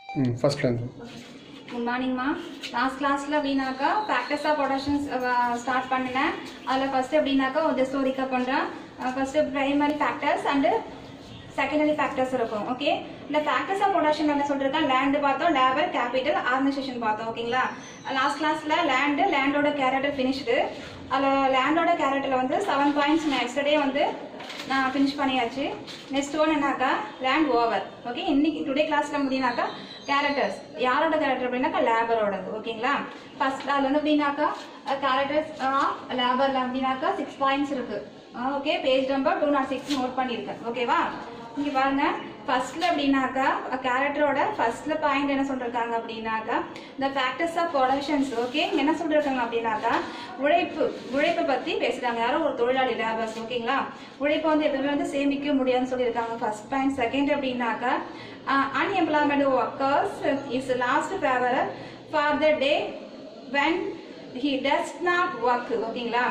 ம் ஃபஸ்ட்லேருந்து good மார்னிங்மா last கிளாஸில் அப்படின்னாக்கா ஃபேக்டர்ஸ் ஆஃப் ப்ரொடக்ஷன்ஸ் ஸ்டார்ட் பண்ணினேன் அதில் ஃபஸ்ட்டு அப்படின்னாக்கா ஒரு ஜஸ்ட் ஒரு பண்ணுறேன் first primary factors and secondary factors இருக்கும் ஓகே இந்த ஃபேக்டர்ஸ் ஆஃப் ப்ரொடக்ஷன் என்ன சொல்லிருக்கேன் லேண்டு பார்த்தோம் லேபர் கேபிட்டல் ஆர்கனைசேஷன் பார்த்தோம் ஓகேங்களா லாஸ்ட் கிளாஸில் லேண்டு லேண்டோட கேரக்டர் ஃபினிஷ்டு அதில் லேண்டோட கேரக்டரில் வந்து செவன் பாயிண்ட்ஸ் நான் எக்ஸ்டர்டே வந்து நான் ஃபினிஷ் பண்ணியாச்சு நெக்ஸ்ட் ஒன் என்னக்கா லேண்ட் ஓவர் ஓகே இன்னைக்கு டுடே கிளாஸில் முடியினாக்கா கேரக்டர்ஸ் யாரோட கேரக்டர் அப்படின்னாக்கா லேபரோடது ஓகேங்களா ஃபர்ஸ்ட் அதில் வந்து அப்படின்னாக்கா கேரக்டர்ஸ் லேபரில் அப்படின்னாக்கா சிக்ஸ் பாயிண்ட்ஸ் இருக்கு okay page number two nought six note பண்ணியிருக்கேன் ஓகேவா இங்கே பாருங்க ஃபர்ஸ்ட்ல அப்படின்னாக்கா கேரக்டரோட ஃபர்ஸ்ட்ல பாயிண்ட் என்ன சொல்றாங்க அப்படின்னாக்கா இந்த ஃபேக்டர்ஸ் ஆஃப் ப்ரொடக்ஷன்ஸ் ஓகே என்ன சொல்றாங்க அப்படின்னாக்கா உழைப்பு உழைப்பை பத்தி பேசுறாங்க யாரோ ஒரு தொழிலாளி லேபர்ஸ் ஓகேங்களா உழைப்பை வந்து எப்பவுமே வந்து சேமிக்க முடியாதுன்னு சொல்லியிருக்காங்க ஃபர்ஸ்ட் பாயிண்ட் செகண்ட் அப்படின்னாக்கா unemployment workers is lost favour for the day when he does not work ஓகேங்களா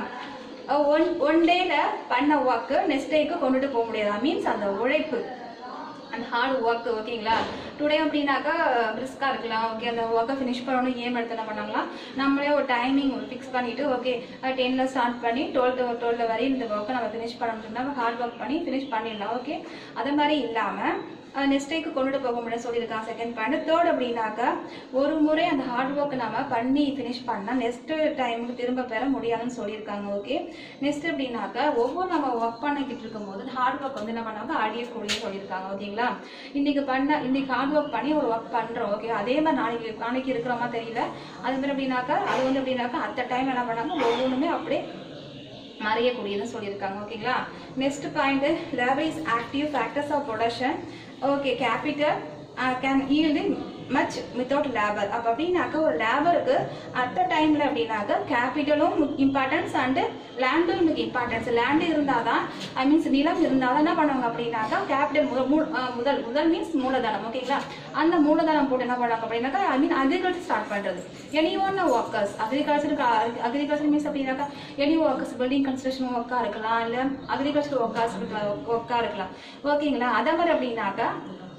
ஒன் ஒன் டேல பண்ண ஒர்க்கு நெக்ஸ்ட் டேக்கு கொண்டுட்டு போக முடியாது மீன்ஸ் அந்த உழைப்பு அந்த ஹார்ட் ஒர்க் ஓகேங்களா டுடே அப்படின்னாக்கா பிரிஸ்காக இருக்கலாம் ஓகே அந்த ஒர்க்கை ஃபினிஷ் பண்ணணும் ஏம் எடுத்து என்ன பண்ணாங்களாம் நம்மளே ஒரு டைமிங் ஃபிக்ஸ் பண்ணிட்டு ஓகே டென்னில் ஸ்டார்ட் பண்ணி டுவெல்த்து டுவெல் வரையும் இந்த ஒர்க்கை நம்ம ஃபினிஷ் பண்ணணும்னா ஹார்ட் ஒர்க் பண்ணி ஃபினிஷ் பண்ணிடலாம் ஓகே அது மாதிரி இல்லாமல் நெக்ஸ்ட் டேக்கு கொண்டுட்டு போக முடியும் சொல்லியிருக்கான் செகண்ட் பாயிண்ட் தேர்ட் அப்படின்னாக்கா ஒரு முறை அந்த ஹார்ட் ஒர்க் நம்ம பண்ணி ஃபினிஷ் பண்ணால் நெக்ஸ்ட் டைமுக்கு திரும்ப பெற முடியாதுன்னு சொல்லியிருக்காங்க ஓகே நெக்ஸ்ட் அப்படின்னாக்கா ஒவ்வொரு நம்ம ஒர்க் பண்ணிக்கிட்டு இருக்கும்போது ஹார்ட் ஒர்க் வந்து என்ன பண்ணாங்க அழியக்கூடிய சொல்லியிருக்காங்க ஓகேங்களா இன்னைக்கு பண்ண இன்னைக்கு ஹார்ட் ஒர்க் பண்ணி ஒரு ஒர்க் பண்ணுறோம் ஓகே அதே மாதிரி நாளைக்கு நாளைக்கு இருக்கிறோமா தெரியல அது மாதிரி அப்படின்னாக்கா அது வந்து எப்படின்னாக்கா அத்த டைம் என்ன பண்ணாங்க ஒவ்வொன்றுமே அப்படியே மறையக்கூடியதுன்னு சொல்லியிருக்காங்க ஓகேங்களா next point labour is active factors of production okay capital can yield much without labour அப்போ அப்படின்னாக்கா ஒரு லேபருக்கு அட் டைமில் அப்படின்னாக்கா கேபிட்டலும் இம்பார்ட்டன்ஸ் அண்டு லேண்டும் எனக்கு இம்பார்ட்டன்ஸ் லேண்டு இருந்தால் தான் ஐ மீன்ஸ் நிலம் இருந்தால் தான் என்ன பண்ணுவாங்க அப்படின்னாக்கா கேபிட்டல் முதல் மூ- அஹ் முதல் முதல் மீன்ஸ் மூலதனம் ஓகேங்களா அந்த மூலதனம் போட்டு என்ன பண்ணுவாங்க அப்படின்னாக்கா ஐ மீன் அக்ரிகல்ச்சர் ஸ்டார்ட் பண்ணுறது எனி ஒன் ஒர்க்கர்ஸ் அக்ரிகல்ச்சருக்கு அக்ரிகல்ச்சர் மீன்ஸ் அப்படின்னாக்கா எனி ஒர்க்கர்ஸ் பில்டிங் கன்ஸ்ட்ரக்ஷன் ஒர்க்காக இருக்கலாம் இல்லை அக்ரிகல்ச்சர் ஒர்க்கர்ஸ் ஒர்க்காக இருக்கலாம் ஓகேங்களா அதே மாதிரி அப்படின்னாக்கா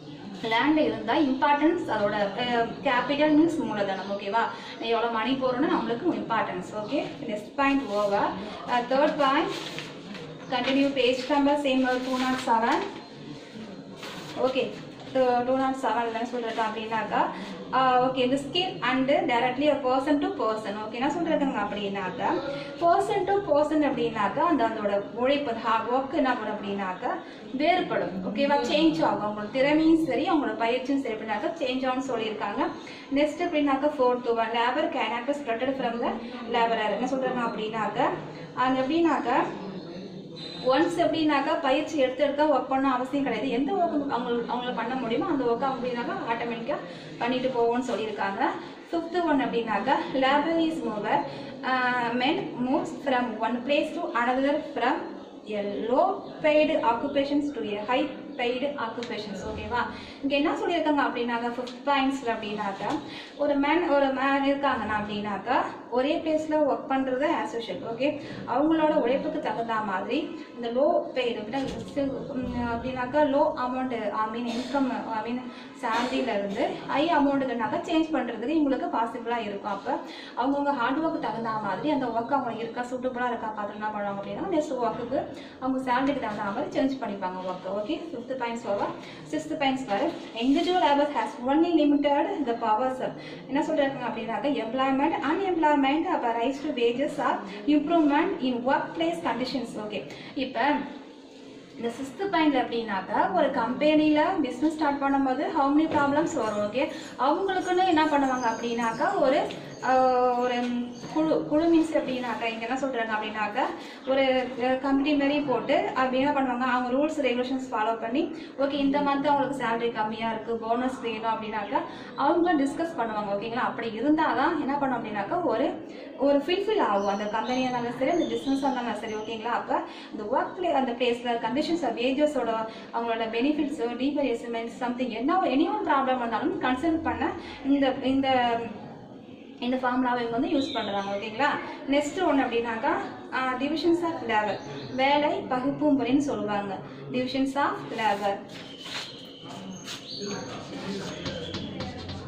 லேண்ட் இருந்தால் இம்பார்ட்டன்ஸ் அதோட கேபிட்டல் மீன்ஸ் மூலதனம் ஓகேவா எவ்வளோ மணி போகிறோன்னு நம்மளுக்கு importance okay next point over third point continue page number same two nought seven okay two nought seven என்ன சொல்றது அப்படின்னாக்கா ஓகே இந்த skill and directly person to person okay என்ன சொல்றாங்க அப்படின்னாக்கா பர்சன் டு பர்சன் அப்படின்னாக்கா அந்த அதோட உழைப்பு ஹார்ட் ஒர்க் என்ன பண்ணும் அப்படின்னாக்கா வேறுபடும் ஓகேவா சேஞ்ச் ஆகும் அவங்களோட திறமையும் சரி அவங்களோட பயிற்சியும் சரி அப்படின்னாக்கா சேஞ்ச் ஆகும்னு சொல்லியிருக்காங்க நெக்ஸ்ட் அப்படின்னாக்கா fourth one labour can act spreaded from the labourer என்ன சொல்றாங்க அப்படின்னாக்கா அந்த எப்படின்னாக்கா ஒன்ஸ் எப்படின்னாக்கா பயிற்சி எடுத்து எடுத்தா ஒர்க் பண்ண அவசியம் கிடையாது எந்த ஒர்க் அவங்களுக்கு அவங்கள பண்ண முடியுமோ அந்த ஒர்க் அப்படின்னாக்கா ஆட்டோமேட்டிக்காக பண்ணிட்டு போவோம்னு சொல்லியிருக்காங்க ஃபிஃப்த் ஒன் அப்படின்னாக்கா labour is mover men moves from one place to another ஃப்ரம் a low paid occupations to a high paid occupations ஓகேவா இங்க என்ன சொல்லியிருக்காங்க அப்படின்னாக்கா ஃபிஃப்த் பாயிண்ட்ஸ்ல அப்படின்னாக்கா ஒரு மேன் ஒரு மேன் இருக்காங்கன்னா அப்படின்னாக்கா ஒரே பிளேஸ்ல ஒர்க் பண்றது ஆஸ் யூஷுவல் ஓகே அவங்களோட உழைப்புக்கு தகுந்த மாதிரி இந்த லோ பெய்டு அப்படின்னாக்கா low amount I mean income I mean சேலரியில இருந்து ஹை அமௌண்ட்டுக்குனாக்கா சேஞ்ச் பண்றதுக்கு இவங்களுக்கு பாசிபிளா இருக்கும் அப்ப அவங்கவுங்க ஹார்ட் ஒர்க்கு தகுந்த மாதிரி அந்த ஒர்க் அவங்க இருக்கா சூட்டபுளா இருக்கா பார்த்து என்ன பண்ணுவாங்க அப்படின்னா நெக்ஸ்ட் ஒர்க்குக்கு அவங்க சேலரிக்கு தகுந்த மாதிரி சேஞ்ச் பண்ணிப்பாங்க ஒர்க் ஓகே ஃபிஃப்த் பாயிண்ட்ஸ் வரும் சிக்ஸ்த் பாயிண்ட்ஸ் வர individual labour has only limited the powers என்ன சொல்றாங்க அப்படின்னாக்கா எம்ப்ளாய்மெண்ட் அன்எம்ப்ளாய்மெண்ட் அப்போ rise to wages or improvement in work place conditions okay இப்போ இந்த சிக்ஸ்த் பாயிண்ட் அப்படின்னாக்கா ஒரு கம்பெனியில் பிஸ்னஸ் ஸ்டார்ட் பண்ணும்போது ஹவு many ப்ராப்ளம்ஸ் வரும் ஓகே அவங்களுக்குன்னு என்ன பண்ணுவாங்க அப்படின்னாக்கா ஒரு ஆஹ், ஒரு குழு குழு மீன்ஸ் அப்படின்னாக்கா இங்கே என்ன சொல்கிறாங்க அப்படின்னாக்கா ஒரு கம்பெனி மாரி போட்டு அப்படி என்ன பண்ணுவாங்க அவங்க ரூல்ஸ் ரெகுலேஷன்ஸ் ஃபாலோ பண்ணி ஓகே இந்த மந்த் அவங்களுக்கு சேலரி கம்மியாக இருக்குது போனஸ் வேணும் அப்படின்னாக்கா அவங்க டிஸ்கஸ் பண்ணுவாங்க ஓகேங்களா அப்படி இருந்தால் தான் என்ன பண்ணும் அப்படின்னாக்கா ஒரு ஒரு ஃபில்ஃபில் ஆகும் அந்த கம்பெனியாக இருந்தாலும் சரி அந்த பிஸ்னஸ் இருந்தாலும் சரி ஓகேங்களா அப்போ இந்த ஒர்க் பிளே அந்த பிளேஸில் கண்டிஷன்ஸ் வேஜஸோட அவங்களோட பெனிஃபிட்ஸோ டீபரியஸ்மெண்ட் சம்திங் என்ன எனி ஒன் ப்ராப்ளம் வந்தாலும் கன்சல்ட் பண்ண இந்த இந்த இந்த ஃபார்முலாவை இவங்க வந்து யூஸ் பண்ணுறாங்க ஓகேங்களா நெக்ஸ்ட் ஒன்று அப்படின்னாக்கா டிவிஷன்ஸ் ஆஃப் லேபர் வேலை பகுப்பு முறைன்னு சொல்லுவாங்க டிவிஷன்ஸ் ஆஃப் லேபர்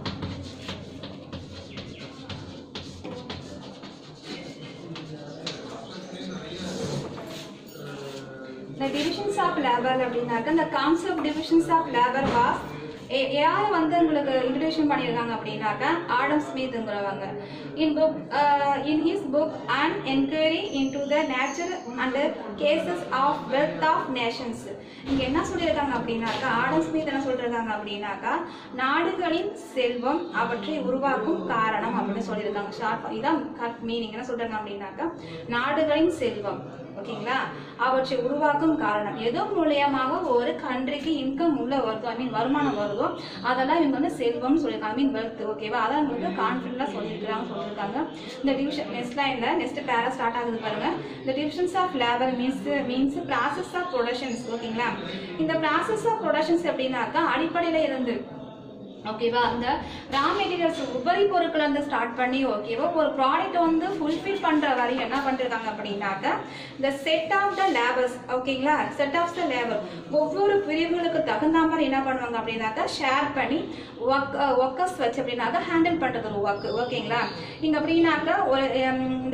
இந்த டிவிஷன்ஸ் ஆஃப் லேபர் அப்படின்னாக்க இந்த concept divisions of labour was யார் வந்து உங்களுக்கு இன்ட்ரடியூஷன் பண்ணியிருக்காங்க அப்படின்னாக்க ஆடம் ஸ்மித்ங்கிறவங்க in book in his book and enquiry in to the nature and cases of wealth of nations இங்கே என்ன சொல்லியிருக்காங்க அப்படின்னாக்கா ஆடம் ஸ்மித் என்ன சொல்லியிருக்காங்க அப்படின்னாக்கா நாடுகளின் செல்வம் அவற்றை உருவாக்கும் காரணம் அப்படின்னு சொல்லியிருக்காங்க ஷார்ட் இதான் மீனிங் என்ன சொல்றாங்க அப்படின்னாக்கா நாடுகளின் செல்வம் ஓகேங்களா அவற்றை உருவாக்கும் காரணம் எதோ மூலியமாக ஒரு கண்ட்ரிக்கு இன்கம் உள்ள வருதோ ஐ மீன் வருமானம் வருதோ அதெல்லாம் இவங்க வந்து செல்வம்னு சொல்லியிருக்காங்க ஐ மீன் வெல்த் ஓகேவா அதான் இவங்க கான்ஃபிடண்டாக சொல்லியிருக்காங்க சொல்லியிருக்காங்க இந்த டிவிஷன் நெக்ஸ்ட் லைனில் நெக்ஸ்ட் பேரா ஸ்டார்ட் ஆகுது பாருங்க இந்த divisions of labour means means process of productions ஓகேங்களா இந்த ப்ராசஸ் ஆஃப் ப்ரொடக்ஷன்ஸ் எப்படின்னாக்கா அடிப்படையில் இருந்து ஓகேவா அந்த ரா மெட்டீரியல்ஸ் உபரி பொருட்களை வந்து ஸ்டார்ட் பண்ணி ஓகேவா ஒரு ப்ராடக்ட் வந்து ஃபுல்ஃபில் பண்ற வரையும் என்ன பண்ணிருக்காங்க அப்படின்னாக்க இந்த செட் ஆஃப் த லேபர்ஸ் ஓகேங்களா செட் ஆஃப் த லேபர் ஒவ்வொரு பிரிவுகளுக்கு தகுந்த மாதிரி என்ன பண்ணுவாங்க அப்படின்னாக்கா ஷேர் பண்ணி ஒர்க் ஒர்க்கர்ஸ் வச்சு அப்படின்னாக்க ஹேண்டில் பண்றது ஒரு ஒர்க் ஓகேங்களா இங்க அப்படின்னாக்க ஒரு ஹம், இந்த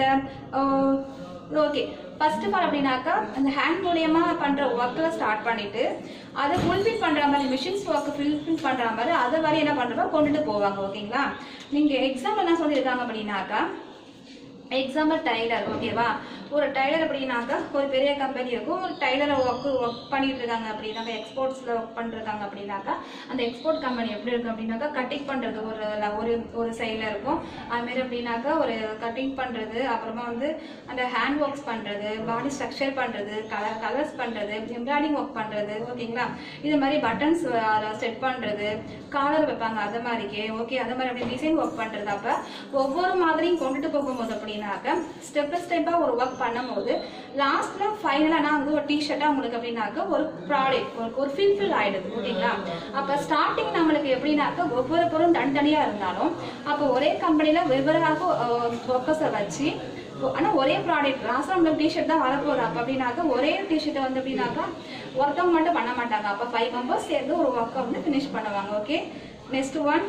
ஓகே ஃபர்ஸ்ட் ஆஃப் ஆல் அப்படின்னாக்கா அந்த ஹேண்ட் மூலியமா பண்ற ஒர்க்கில் ஸ்டார்ட் பண்ணிட்டு அதை ஃபுல்ஃபில் பண்ற மாதிரி மிஷின்ஸ் ஒர்க் ஃபுல்ஃபில் பண்ற மாதிரி அதை வரை என்ன பண்றப்ப கொண்டுட்டு போவாங்க ஓகேங்களா நீங்க எக்ஸாம்பிள் என்ன சொல்லியிருக்காங்க அப்படின்னாக்கா எக்ஸாம்பிள் டைலர் ஓகேவா ஒரு டைலர் அப்படின்னாக்கா ஒரு பெரிய கம்பெனி இருக்கும் ஒரு டைலரை ஒர்க் ஒர்க் பண்ணிட்டு இருக்காங்க அப்படின்னாக்கா எக்ஸ்போர்ட்ஸில் ஒர்க் பண்ணிருக்காங்க அப்படின்னாக்கா அந்த எக்ஸ்போர்ட் கம்பெனி எப்படி இருக்கும் அப்படின்னாக்கா கட்டிங் பண்ணுறது ஒரு ஒரு ஒரு சைடில் இருக்கும் அதுமாரி அப்படின்னாக்கா ஒரு கட்டிங் பண்ணுறது அப்புறமா வந்து அந்த ஹேண்ட் ஒர்க்ஸ் பண்ணுறது பாடி ஸ்ட்ரக்சர் பண்ணுறது கலர் கலர்ஸ் பண்ணுறது எம்ப்ராய்டிங் ஒர்க் பண்ணுறது ஓகேங்களா இது மாதிரி பட்டன்ஸ் செட் பண்ணுறது காலர் வைப்பாங்க அது மாதிரிக்கே ஓகே அது மாதிரி அப்படி டிசைன் ஒர்க் பண்ணுறது அப்போ ஒவ்வொரு மாதிரியும் கொண்டுட்டு போகும்போது அப்படின்னாக்க ஸ்டெப் பை ஸ்டெப்பாக ஒரு ஒர்க் பண்ணும்போது லாஸ்ட்ல ஃபைனலாக நான் வந்து ஒரு டிஷர்ட்டாக உங்களுக்கு அப்படின்னாக்க ஒரு ப்ராடக்ட் ஒரு ஒரு ஃபில்ஃபில் ஆயிடுது ஓகேங்களா அப்போ ஸ்டார்டிங் நம்மளுக்கு எப்படின்னாக்க ஒவ்வொரு பொருளும் தனித்தனியாக இருந்தாலும் அப்போ ஒரே கம்பெனியில் வெவ்வேறாக ஒர்க்கர்ஸை வச்சு ஆனா ஒரே ப்ராடக்ட் லாஸ்ட் நம்மளுக்கு டிஷர்ட் தான் வரப்போகுது அப்போ அப்படின்னாக்கா ஒரே டிஷர்ட்டை வந்து எப்படின்னாக்கா ஒர்க்கவுட் மட்டும் பண்ண மாட்டாங்க அப்போ ஃபைவ் மெம்பர்ஸ் சேர்ந்து ஒரு ஒர்க்கை வந்து ஃபினிஷ் பண்ணுவாங்க okay next one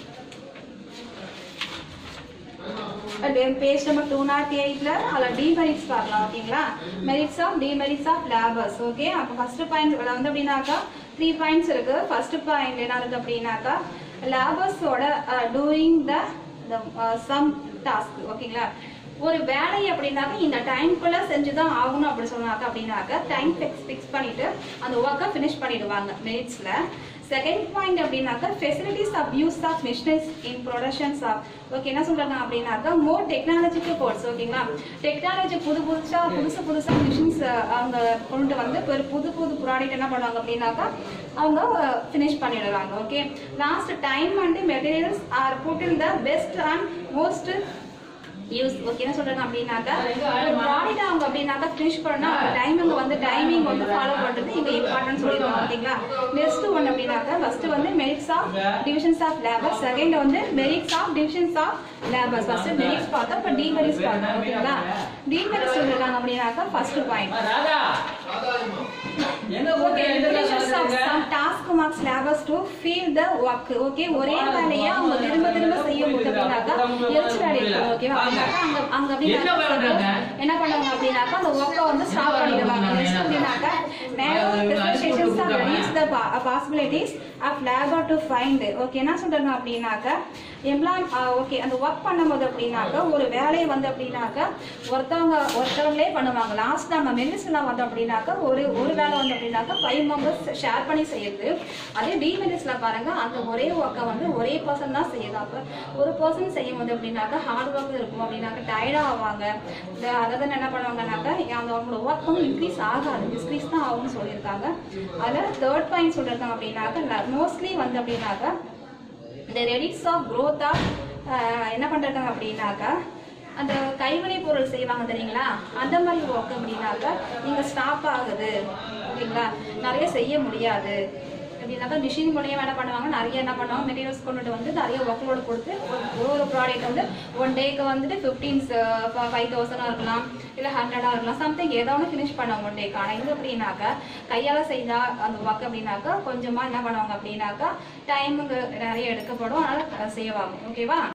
page number two nought எயிட்ல அதில் டிமெரிட்ஸ் பார்க்கலாம் ஓகேங்களா merits of demerits of labours okay அப்போ ஃபர்ஸ்ட் பாயிண்ட் இதில் வந்து அப்படின்னாக்கா த்ரீ பாயிண்ட்ஸ் இருக்கு ஃபர்ஸ்ட் பாயிண்ட் என்ன இருக்கு அப்படின்னாக்கா லேபர்ஸோட டூயிங் த சம் டாஸ்க் ஓகேங்களா ஒரு வேலை அப்படின்னாக்க இந்த டைம்குள்ள செஞ்சு தான் ஆகணும் அப்படி சொன்னாக்க அப்படின்னாக்க டைம் ஃபிக்ஸ் ஃபிக்ஸ் பண்ணிட்டு அந்த ஒர்க்கை ஃபினிஷ் பண்ணிடுவாங்க மெரிட்ஸ்ல செகண்ட் பாயிண்ட் அப்படின்னாக்க facilities of use of machineries in productions of okay என்ன சொல்றாங்க அப்படின்னாக்க மோர் டெக்னாலஜிக்கல் கோர்ஸ் ஓகேங்களா டெக்னாலஜி புது புதுசா புதுசு புதுசா மிஷின்ஸ் அவங்க கொண்டு வந்து ஒரு புது புது ப்ராடக்ட் என்ன பண்ணுவாங்க அப்படின்னாக்கா அவங்க ஃபினிஷ் பண்ணிடுவாங்க okay lost time and materials are put in the best and most use okay என்ன சொல்றாங்க அப்படின்னாக்கா ஒரு ப்ராடக்ட் அவங்க அப்படின்னாக்கா ஃபினிஷ் பண்ணா டைமிங் வந்து டைமிங் வந்து ஃபாலோ பண்றது இங்க இம்பார்ட்டன்ட் சொல்லிருக்காங்க ஓகேங்களா நெக்ஸ்ட் ஒன் அப்படின்னாக்கா ஃபர்ஸ்ட் வந்து merits of divisions of labour second வந்து merits of divisions of labours first merits பார்த்தா இப்போ டிமெரிட்ஸ் பார்த்தோம் ஓகேங்களா டிமெரிட்ஸ் சொல்லிருக்காங்க அப்படின்னாக்கா first point okay relations of sum task marks labours to feel the work okay ஒரே வேலையை அவங்க திரும்ப திரும்ப செய்யும் போது அப்படின்னாக்கா எரிச்சல் அடையும் ஓகேவா அப்படின்னாக்கா அங்க அங்க அப்படின்னாக்கா என்ன பண்ணுவாங்க அப்படின்னாக்கா அந்த ஒர்க்கை வந்து ஸ்டாப் பண்ணிடுவாங்க நெக்ஸ்ட் அப்படின்னாக்கா narrow specifications or reduce the possibilities of labour to find okay என்ன சொல்றாங்க அப்படின்னாக்கா எம்ப்ளாய் ஓகே அந்த ஒர்க் பண்ணும்போது அப்படின்னாக்கா ஒரு வேலையை வந்து அப்படின்னாக்கா ஒருத்தவங்க ஒருத்தவங்களே பண்ணுவாங்க லாஸ்ட் நம்ம மெடிசன்லாம் வந்தோம் அப்படின்னாக்கா ஒரு ஒரு வேலை வந்து அப்படின்னாக்கா ஃபைவ் மெம்பர்ஸ் ஷேர் பண்ணி செய்யுது அதே டி மெடிஸ்ல பாருங்க அந்த ஒரே ஒர்க்கை வந்து ஒரே பர்சன் தான் செய்யுது அப்போ ஒரு பர்சன் செய்யும் போது அப்படின்னாக்கா ஹார்ட் ஒர்க் இருக்கும் அப்படின்னாக்கா டயர்டாக ஆவாங்க இந்த அதாவது என்ன பண்ணுவாங்கன்னாக்கா அந்த அவங்களோட ஒர்க் வந்து இன்க்ரீஸ் ஆகாது டிஸ்க்ரீஸ் தான் ஆகும்னு சொல்லியிருக்காங்க அதில் தேர்ட் பாயிண்ட் சொல்லியிருக்காங்க அப்படின்னாக்கா மோஸ்ட்லி வந்து அப்படின்னாக்கா இந்த ரெடிட்ஸ் ஆஃப் growth ஆஃப் என்ன பண்ணிருக்காங்க அப்படின்னாக்கா அந்த கைவினை பொருள் செய்வாங்க தெரியுங்களா அந்த மாதிரி ஒர்க் அப்படின்னாக்கா நீங்க ஸ்டாப் ஆகுது ஓகேங்களா நிறைய செய்ய முடியாது அப்படின்னாக்கா மிஷின் மூலியம் என்ன பண்ணுவாங்க நிறைய என்ன பண்ணுவாங்க மெட்டீரியல்ஸ் கொண்டுட்டு வந்து நிறைய ஒர்க் லோடு கொடுத்து ஒரு ஒரு ப்ராடக்ட் வந்து ஒன் டேக்கு வந்துட்டு ஃபிஃப்டீன்ஸ் ஃபைவ் தௌசண்டாக இருக்கலாம் இல்லை ஹண்ட்ரடாக இருக்கலாம் சம்திங் ஏதோ ஒன்று ஃபினிஷ் பண்ணுவாங்க ஒன் டேக்கு ஆனால் இது அப்படின்னாக்கா கையால் செய்தா அந்த ஒர்க் அப்படின்னாக்கா கொஞ்சமாக என்ன பண்ணுவாங்க அப்படின்னாக்கா டைமுக்கு நிறைய எடுக்கப்படும் அதனால் செய்வாங்க ஓகேவா